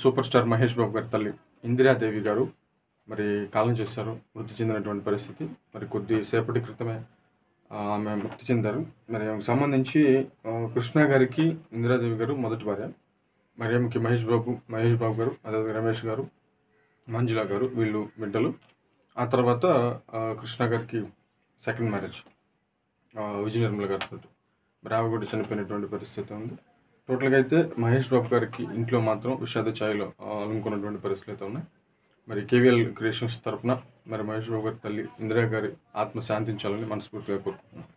super star Mahesh బాబు గారి తల్లి ఇందిరాదేవి గారు మరి కాలం చేశారు మృతి చెందినటువంటి పరిస్థితి మరి కొద్ది సేపటి క్రితమే ఆ, ఆమె మృతి చెందారు మరి ఆమెకు సంబంధించి ఆ, కృష్ణ గారికి ఇందిరాదేవి గారు మొదటి భార్య మరి ఆమెకి మహేష్ బాబు మహేష్ బాబు గారు అదేవిధంగా రమేష్ గారు మంజుల గారు వీళ్ళు బిడ్డలు ఆ తర్వాత ఆ, కృష్ణ గారికి సెకండ్ మ్యారేజ్ ఆ, విజయ నిర్మల గారితో మరి ఆమె కూడా చనిపోయినటువంటి పరిస్థితి ఉంది టోటల్గా అయితే మహేష్ బాబు గారికి ఇంట్లో మాత్రం విషాద ఛాయలో ఆ, అలుముకున్నటువంటి పరిస్థితులు అయితే ఉన్నాయి మరి కేవీఎల్ క్రియేషన్స్ తరఫున మరి మహేష్ బాబు గారి తల్లి ఇందిరా గారి ఆత్మ శాంతించాలని మనస్ఫూర్తిగా కోరుకుంటున్నాను